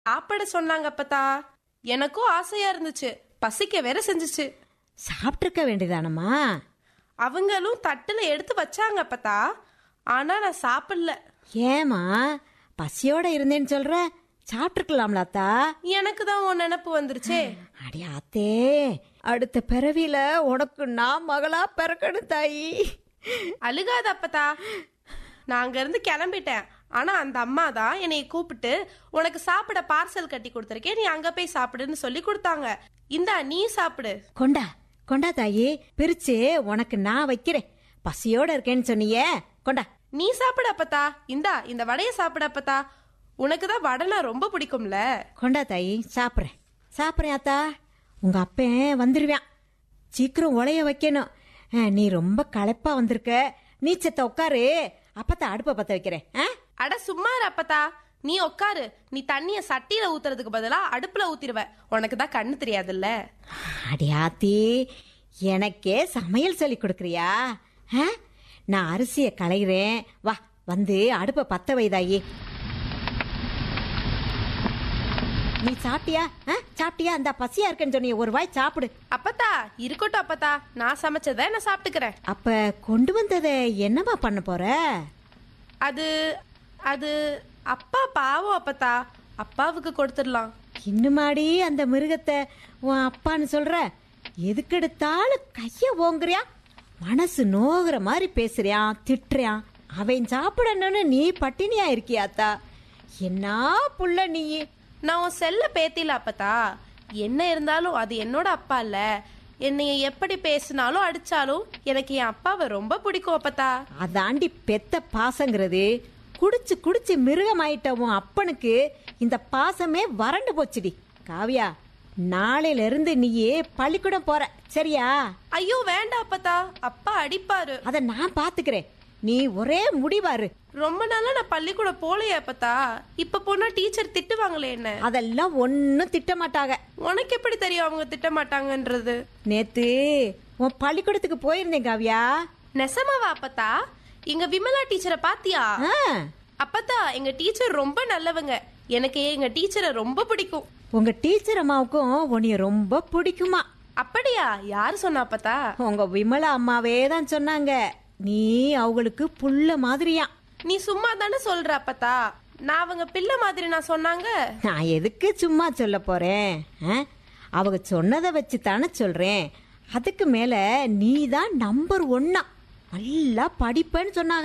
சாப்பிட சொன்னாங்க அப்பத்தா எனக்கும் ஆசையா இருந்துச்சு பசிக்க வேற செஞ்சுச்சு சாப்பிட்ருக்க வேண்டியதானம்மா அவங்களும் தட்டுல எடுத்து வச்சாங்க அப்பத்தா ஆனா நான் சாப்பிடல ஏமா பசியோட இருந்தேன்னு சொல்ற சாப்பிட்டுருக்கலாம்ல அத்தா எனக்கு தான் உன் நினப்பு வந்துருச்சே அடி ஆத்தே அடுத்த பிறவியில உனக்கு நான் மகளா பிறக்கணும் தாயி அழுகாத அப்பத்தா நான் அங்க இருந்து கிளம்பிட்டேன் ஆனா அந்த அம்மா தான் என்னைய கூப்பிட்டு உனக்கு சாப்பிட பார்சல் கட்டி கொடுத்துருக்கேன் நீ அங்க போய் சாப்பிடுன்னு சொல்லி கொடுத்தாங்க இந்தா நீ சாப்பிடு கொண்டா கொண்டா தாயி பிரிச்சு உனக்கு நான் வைக்கிறேன் பசியோட இருக்கேன்னு சொன்னியே கொண்டா நீ சாப்பிடு அப்பத்தா இந்தா இந்த வடைய சாப்பிடு அப்பத்தா உனக்கு தான் வடைனா ரொம்ப பிடிக்கும்ல கொண்டா தாயி சாப்பிட்றேன் சாப்பிட்றேன் அத்தா உங்க அப்பன் வந்துருவான் சீக்கிரம் உலைய வைக்கணும் அஹ், நீ ரொம்ப களைப்பா வந்திருக்க நீச்சத்தை உட்காரு அப்பத்தான் அடுப்பை பத்த வைக்கிறேன் ஆ? அட சும்மா இரு அப்பத்தா நீ உட்காரு நீ தண்ணிய சட்டியில ஊத்துறதுக்கு பதிலா அடுப்புல ஊத்திடுவ உனக்கு தான் கண்ணு தெரியாதுல்ல அடி ஆத்தி எனக்கே சமையல் சொல்லி கொடுக்குறியா ஆ? நான் அரிசியை களைகிறேன் வா வந்து அடுப்பை பத்த வைதாயி நீ சாப்பிட்டியா ஆ? சாப்பிட்டியா அந்த பசியா இருக்கேன்னு சொன்னியே ஒரு வாய் சாப்பிடு அப்பத்தா இருக்கட்டும் அப்பத்தா நான் சமைச்சதை நான் சாப்பிட்டுக்கிறேன் அப்ப கொண்டு வந்ததை என்னம்மா பண்ண போற அது அது அப்பா பாவம் அப்பத்தா அப்பாவுக்கு கொடுத்துடலாம் இன்னுமாடி அந்த மிருகத்தை உன் அப்பான்னு சொல்ற எதுக்கெடுத்தாலும் கைய ஓங்குறியா மனசு நோகுற மாதிரி பேசுறியான் திட்டுறியான் அவன் சாப்பிடணும்னு நீ பட்டினியா இருக்கியாத்தா என்ன புள்ள நீ நான் உன் செல்ல பேத்தில அப்பத்தா என்ன இருந்தாலும் அது என்னோட அப்பா இல்ல என்னைய எப்படி பேசினாலும் அடிச்சாலும் எனக்கு என் அப்பாவை ரொம்ப பிடிக்கும் அப்பத்தா அதாண்டி பெத்த பாசங்கிறது குடிச்சு குடிச்சு மிருகமாயிட்ட உன் அப்பனுக்கு இந்த பாசமே வறண்டு போச்சுடி காவியா நாளையில இருந்து நீயே பள்ளிக்கூடம் போற சரியா ஐயோ வேண்டாம் அப்பத்தா அப்பா அடிப்பாரு அத நான் பாத்துக்கிறேன் நீ ஒரே முடிவாரு ரொம்ப நாளா நான் பள்ளிக்கூடம் போலையே அப்பத்தா இப்ப போனா டீச்சர் திட்டுவாங்களே என்ன அதெல்லாம் ஒன்னும் திட்ட மாட்டாங்க உனக்கு எப்படி தெரியும் அவங்க திட்ட மாட்டாங்கன்றது நேத்து உன் பள்ளிக்கூடத்துக்கு போயிருந்தேன் காவியா நெசமாவா அப்பத்தா எங்க விமலா டீச்சரை பாத்தியா ஆ, அப்பத்தா எங்க டீச்சர் ரொம்ப நல்லவங்க எனக்கு எங்க டீச்சரை ரொம்ப பிடிக்கும் உங்க டீச்சர் அம்மாவுக்கும் உன்னைய ரொம்ப பிடிக்குமா அப்படியா யாரு சொன்னா அப்பத்தா உங்க விமலா அம்மாவே தான் சொன்னாங்க நீ அவங்களுக்கு புள்ள மாதிரியா நீ சும்மா தானே சொல்ற அப்பத்தா நான் அவங்க பிள்ளை மாதிரி நான் சொன்னாங்க நான் எதுக்கு சும்மா சொல்ல போறேன் ஆ? அவங்க சொன்னதை வச்சு தானே சொல்றேன் அதுக்கு மேல நீ தான் நம்பர் ஒன்னா நல்லா படிப்பேன்னு சொன்னாங்க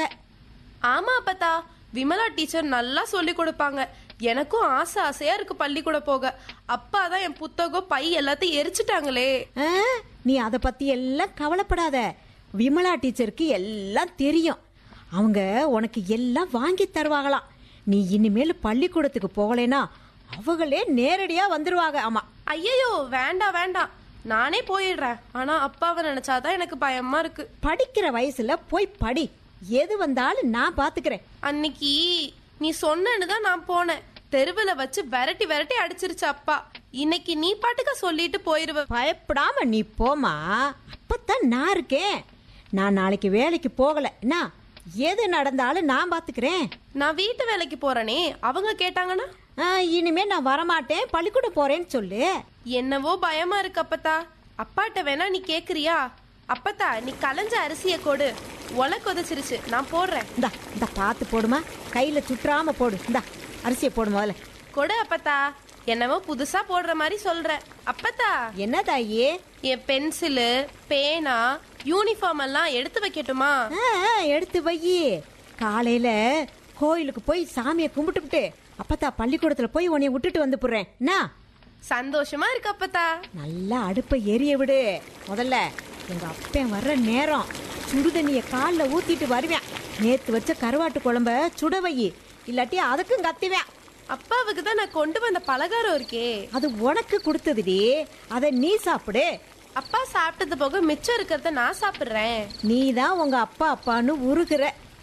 ஆமா அப்பத்தா விமலா டீச்சர் நல்லா சொல்லி கொடுப்பாங்க எனக்கும் ஆசை ஆசையா இருக்கு பள்ளிக்கூடம் போக அப்பா தான் என் புத்தகம் பை எல்லாத்தையும் எரிச்சிட்டாங்களே ஆ, நீ அதை பத்தி எல்லாம் கவலைப்படாத விமலா டீச்சருக்கு எல்லாம் தெரியும் அவங்க உனக்கு எல்லாம் வாங்கி தருவாங்களாம் நீ இனிமேல் பள்ளிக்கூடத்துக்கு போகலைன்னா அவங்களே நேரடியா வந்துருவாங்க ஆமா ஐயோ வேண்டாம் வேண்டாம் நானே போயிடுறேன் ஆனா அப்பாவை நினைச்சாதான் எனக்கு பயமா இருக்கு படிக்கிற வயசுல போய் படி எது வந்தாலும் நான் பாத்துக்கிறேன் அன்னைக்கு நீ சொன்னேன்னு தான் நான் போனேன் தெருவுல வச்சு விரட்டி விரட்டி அடிச்சிருச்சு அப்பா இன்னைக்கு நீ பாட்டுக்க சொல்லிட்டு போயிருவ பயப்படாம நீ போமா அப்பத்தான் நான் இருக்கேன் நான் நாளைக்கு வேலைக்கு போகல என்ன எது நடந்தாலும் நான் பாத்துக்கிறேன் நான் வீட்டு வேலைக்கு போறேனே அவங்க கேட்டாங்கன்னா ஆ, இனிமே நான் வரமாட்டேன் பள்ளிக்கூடம் போறேன்னு சொல்லு என்னவோ பயமா இருக்கு அப்பத்தா அப்பாட்ட வேணா நீ கேக்குறியா அப்பத்தா நீ கலைஞ்ச அரிசிய கொடு ஒலை கொதிச்சிருச்சு நான் போடுறேன் இந்தா இந்த பார்த்து போடுமா கையில சுற்றாம போடு இந்தா அரிசியை போடு முதல்ல கொடு அப்பத்தா என்னவோ புதுசா போடுற மாதிரி சொல்ற அப்பத்தா என்ன தாயி என் பென்சிலு பேனா யூனிஃபார்ம் எல்லாம் எடுத்து வைக்கட்டுமா ஆ, ஆ, எடுத்து வை காலையில கோயிலுக்கு போய் சாமியை கும்பிட்டுப்புட்டு அப்பத்தா பள்ளிக்கூடத்துல போய் உன்னைய விட்டுட்டு வந்து போடுறேன் என்ன சந்தோஷமா இருக்கு அப்பத்தா நல்லா அடுப்பை எரிய விடு முதல்ல எங்க அப்பன் வர்ற நேரம் சுடுதண்ணிய காலில் ஊத்திட்டு வருவேன் நேத்து வச்ச கருவாட்டு குழம்ப சுட வை இல்லாட்டி அதுக்கும் கத்துவேன் அப்பாவுக்கு தான் நான் கொண்டு வந்த பலகாரம் இருக்கே அது உனக்கு கொடுத்ததுடி அதை நீ சாப்பிடு அப்பா சாப்பிட்டது போக மிச்சம் இருக்கிறத நான் சாப்பிடுறேன் நீ தான் உங்க அப்பா அப்பான்னு உருகுற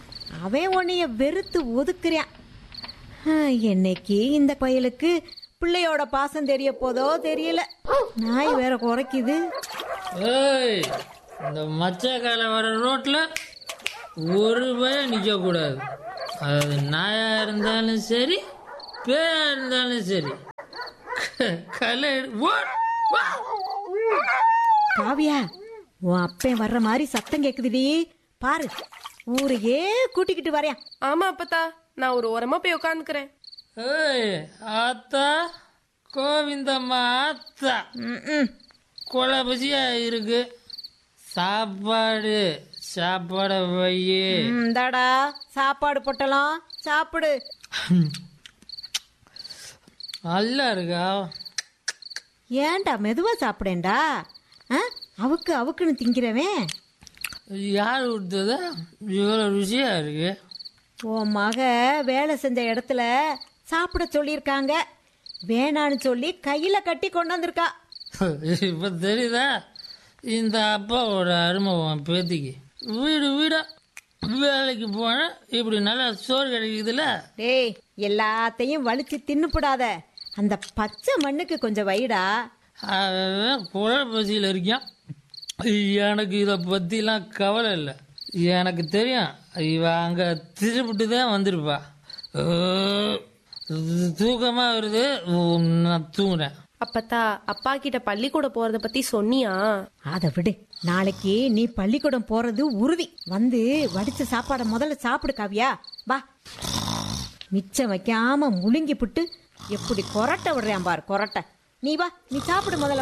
அவன் உன்னைய வெறுத்து ஒதுக்குறான் ஹம், என்னைக்கு இந்த பயலுக்கு பிள்ளையோட பாசம் தெரிய போதோ தெரியல நாய் வேற குறைக்குது ஏய் இந்த மச்சக்கால வர ரோட்ல ஒரு பயம் நிற்க கூடாது அது நாயா இருந்தாலும் சரி பேயா இருந்தாலும் சரி க- கலை எடு- ஓ- வா. காவியா உன் அப்பன் வர்ற மாதிரி சத்தம் கேக்குதுடி பாரு ஊரையே கூட்டிக்கிட்டு வரையா ஆமா அப்பத்தா நான் ஒரு ஓரமா போய் உட்காந்துக்கிறேன் ஏய் ஆத்தா கோவிந்தம்மா ஆத்தா ம்ம். கொலை பசியா இருக்கு சாப்பாடு சாப்பாட வையே இந்தாடா சாப்பாடு பொட்டலாம் சாப்பிடு நல்லா இருக்கா ஏன்டா மெதுவா சாப்பிடேன்டா ஆ? அவுக்கு அவுக்குன்னு திங்கிறவன் யார் கொடுத்ததா இவ்வளோ ருசியா இருக்கு உன் மக வேலை செஞ்ச இடத்துல சாப்பிட சொல்லியிருக்காங்க வேணான்னு சொல்லி கையில கட்டி கொண்டு வந்திருக்கா இப்ப தெரியுதா இந்த அப்பாவோட அருமை உன் பேத்திக்கு வீடு வீடா வேலைக்கு போனா இப்படி நல்லா சோறு கிடைக்குதுல்ல டேய் எல்லாத்தையும் வலிச்சு தின்னுப்படாத அந்த பச்சை மண்ணுக்கு கொஞ்சம் வைடா அவன் குழல் பசியில் இருக்கான் எனக்கு இதை பற்றிலாம் கவலை இல்லை எனக்கு தெரியும் இவ அங்கே திருப்பிட்டு தான் வந்திருப்பா தூக்கமாக வருது நான் தூங்குறேன் அப்பத்தா அப்பா கிட்ட பள்ளிக்கூட போறத பத்தி சொன்னியா அத விடு நாளைக்கு நீ பள்ளிக்கூடம் போறது உறுதி வந்து வடிச்ச சாப்பாடை முதல்ல சாப்பிடு காவியா வா மிச்சம் வைக்காம முழுங்கி புட்டு எப்படி கொரட்டை விடுறேன் பார் கொரட்டை நீ வா நீ சாப்பிடு முதல்ல